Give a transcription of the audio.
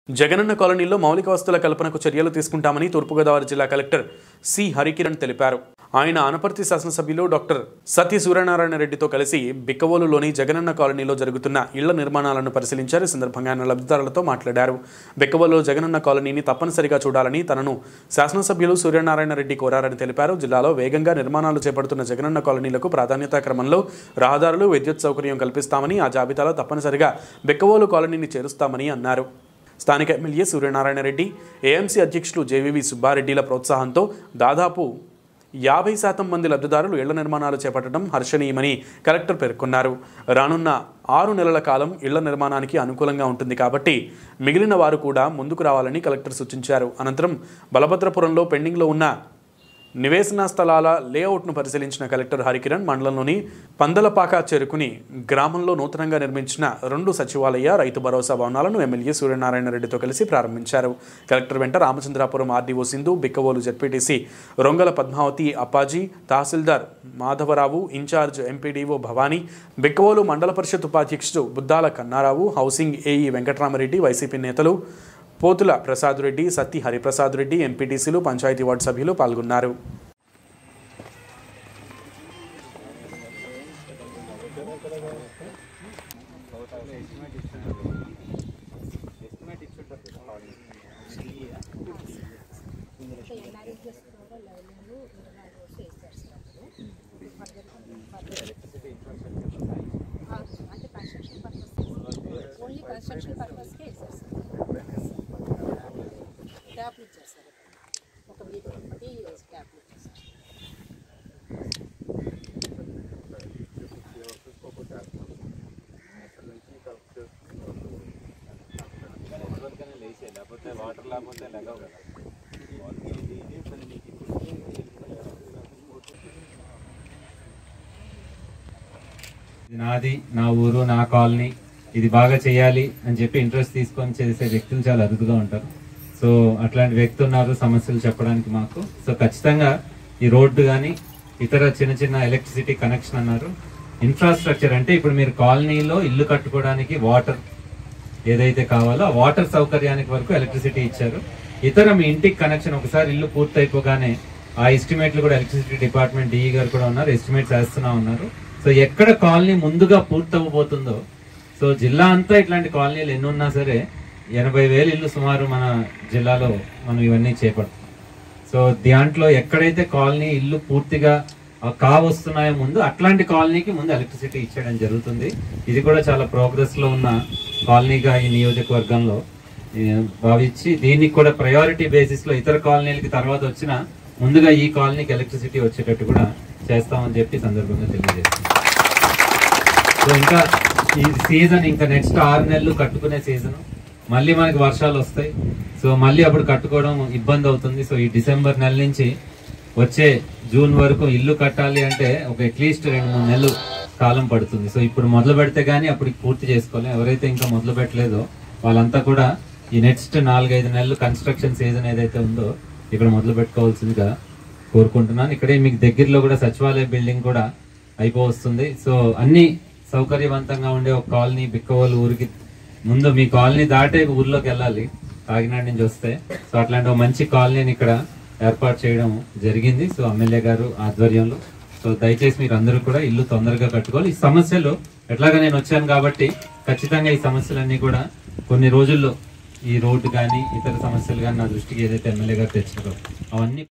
జగనన్న కాలనీలో మౌలిక వస్తువుల కల్పనకు చర్యలు తీసుకుంటామని తూర్పుగోదావరి జిల్లా కలెక్టర్ సి హరికిరణ్ తెలిపారు ఆయన అనపర్తి శాసనసభ్యులు డాక్టర్ సత్య సూర్యనారాయణ రెడ్డితో కలిసి బిక్కవోలులోని జగనన్న కాలనీలో జరుగుతున్న ఇళ్ల నిర్మాణాలను పరిశీలించారు ఈ సందర్భంగా ఆయన లబ్ధిదారులతో మాట్లాడారు బిక్కవోలులో జగనన్న కాలనీని తప్పనిసరిగా చూడాలని తనను శాసనసభ్యులు సూర్యనారాయణ రెడ్డి కోరారని తెలిపారు జిల్లాలో వేగంగా నిర్మాణాలు చేపడుతున్న జగనన్న కాలనీలకు ప్రాధాన్యతా క్రమంలో రహదారులు విద్యుత్ సౌకర్యం కల్పిస్తామని ఆ జాబితాలో తప్పనిసరిగా బిక్కవోలు కాలనీని చేరుస్తామని అన్నారు స్థానిక ఎమ్మెల్యే సూర్యనారాయణ రెడ్డి ఏఎంసీ అధ్యక్షులు జేవీవి సుబ్బారెడ్డిల ప్రోత్సాహంతో దాదాపు యాభై శాతం మంది లబ్ధిదారులు ఇళ్ల నిర్మాణాలు చేపట్టడం హర్షణీయమని కలెక్టర్ పేర్కొన్నారు రానున్న ఆరు నెలల కాలం ఇళ్ల నిర్మాణానికి అనుకూలంగా ఉంటుంది కాబట్టి మిగిలిన వారు కూడా ముందుకు రావాలని కలెక్టర్ సూచించారు అనంతరం బలభద్రపురంలో పెండింగ్లో ఉన్న నివేశన స్థలాల లేఅవుట్ను పరిశీలించిన కలెక్టర్ హరికిరణ్ మండలంలోని పందలపాక చేరుకుని గ్రామంలో నూతనంగా నిర్మించిన రెండు సచివాలయ రైతు భరోసా భవనాలను ఎమ్మెల్యే సూర్యనారాయణ రెడ్డితో కలిసి ప్రారంభించారు కలెక్టర్ వెంట రామచంద్రాపురం ఆర్డీఓ సింధు బిక్కవోలు జడ్పీటీసీ రొంగల పద్మావతి అప్పాజీ తహసీల్దార్ మాధవరావు ఇన్ఛార్జ్ ఎంపీడీఓ భవానీ బిక్కవోలు మండల పరిషత్ ఉపాధ్యక్షుడు Buddala Kannarao housing AE Venkatramareddy YCP నేతలు పోతుల ప్రసాద్ రెడ్డి సత్తి హరిప్రసాద్ రెడ్డి ఎంపీటీసీలు పంచాయతీ వార్డు సభ్యులు పాల్గొన్నారు అంటే కన్స్ట్రక్షన్ పర్పస్ ఓన్లీ కన్స్ట్రక్షన్ పర్పస్కే ఇచ్చారు సార్ ట్యాప్లు ఇచ్చారు సార్ ఒక వీక్ ఒకటి ట్యాప్లు ఇచ్చారు సార్ లేకపోతే వాటర్ లేకపోతే లెగవు కదా ఇది నాది నా ఊరు నా కాలనీ ఇది బాగా చేయాలి అని చెప్పి ఇంట్రెస్ట్ తీసుకొని చేసే వ్యక్తులు చాలా అరుదుగా ఉంటారు సో అట్లాంటి వ్యక్తి ఉన్నారు సమస్యలు చెప్పడానికి మాకు సో ఖచ్చితంగా ఈ రోడ్డు కానీ ఇతర చిన్న చిన్న ఎలక్ట్రిసిటీ కనెక్షన్ అన్నారు ఇన్ఫ్రాస్ట్రక్చర్ అంటే ఇప్పుడు మీరు కాలనీలో ఇల్లు కట్టుకోవడానికి వాటర్ ఏదైతే కావాలో ఆ వాటర్ సౌకర్యానికి వరకు ఎలక్ట్రిసిటీ ఇచ్చారు ఇతర మీ ఇంటికి కనెక్షన్ ఒకసారి ఇల్లు పూర్తి అయిపోగానే ఆ ఎస్టిమేట్లు కూడా ఎలక్ట్రిసిటీ డిపార్ట్మెంట్ డిఈ గారు కూడా ఉన్నారు ఎస్టిమేట్స్ వేస్తున్నా ఉన్నారు సో ఎక్కడ కాలనీ ముందుగా పూర్తి అవ్వబోతుందో సో జిల్లా అంతా ఇట్లాంటి కాలనీలు ఎన్ని ఉన్నా సరే ఎనభై వేలు ఇల్లు సుమారు మన జిల్లాలో మనం ఇవన్నీ చేపడతాం సో దాంట్లో ఎక్కడైతే కాలనీ ఇల్లు పూర్తిగా ఆ కావస్తున్నాయో ముందు అట్లాంటి కాలనీకి ముందు ఎలక్ట్రిసిటీ ఇచ్చేయడం జరుగుతుంది ఇది కూడా చాలా ప్రోగ్రెస్ లో ఉన్న కాలనీగా ఈ నియోజకవర్గంలో ఏ, భావించి దీనికి కూడా ప్రయారిటీ బేసిస్ లో ఇతర కాలనీలకి తర్వాత వచ్చిన ముందుగా ఈ కాలనీకి ఎలక్ట్రిసిటీ వచ్చేటట్టు కూడా చేస్తామని చెప్పి ఈ సందర్భంగా తెలియజేస్తున్నాం సో ఇంకా ఈ సీజన్ ఇంకా నెక్స్ట్ ఆరు నెలలు కట్టుకునే సీజన్ మళ్ళీ మనకి వర్షాలు వస్తాయి సో మళ్ళీ అప్పుడు కట్టుకోవడం ఇబ్బంది అవుతుంది సో ఈ డిసెంబర్ నెల నుంచి వచ్చే జూన్ వరకు ఇల్లు కట్టాలి అంటే ఒక అట్లీస్ట్ రెండు మూడు నెలలు కాలం పడుతుంది సో ఇప్పుడు మొదలు పెడితే గానీ అప్పుడు పూర్తి చేసుకోలేం ఎవరైతే ఇంకా మొదలు పెట్టలేదో వాళ్ళంతా కూడా ఈ నెక్స్ట్ నాలుగైదు నెలలు కన్స్ట్రక్షన్ సీజన్ ఏదైతే ఉందో ఇక్కడ మొదలు పెట్టుకోవాల్సిందిగా కోరుకుంటున్నాను ఇక్కడే మీకు దగ్గరలో కూడా సచివాలయ బిల్డింగ్ కూడా అయిపోవస్తుంది సో అన్ని సౌకర్యవంతంగా ఉండే ఒక కాలనీ బిక్కవోలు ఊరికి ముందు మీ కాలనీ దాటే ఊర్లోకి వెళ్ళాలి కాకినాడ నుంచి వస్తే సో అట్లాంటి ఒక మంచి కాలనీని ఇక్కడ ఏర్పాటు చేయడం జరిగింది సో ఎమ్మెల్యే గారు ఆధ్వర్యంలో సో దయచేసి మీరు అందరూ కూడా ఇల్లు తొందరగా కట్టుకోవాలి ఈ సమస్యలు ఎట్లాగా నేను వచ్చాను కాబట్టి ఖచ్చితంగా ఈ సమస్యలన్నీ కూడా కొన్ని రోజుల్లో ఈ రోడ్డు కానీ ఇతర సమస్యలు కానీ నా దృష్టికి ఏదైతే ఎమ్మెల్యే గారు తెచ్చారో అవన్నీ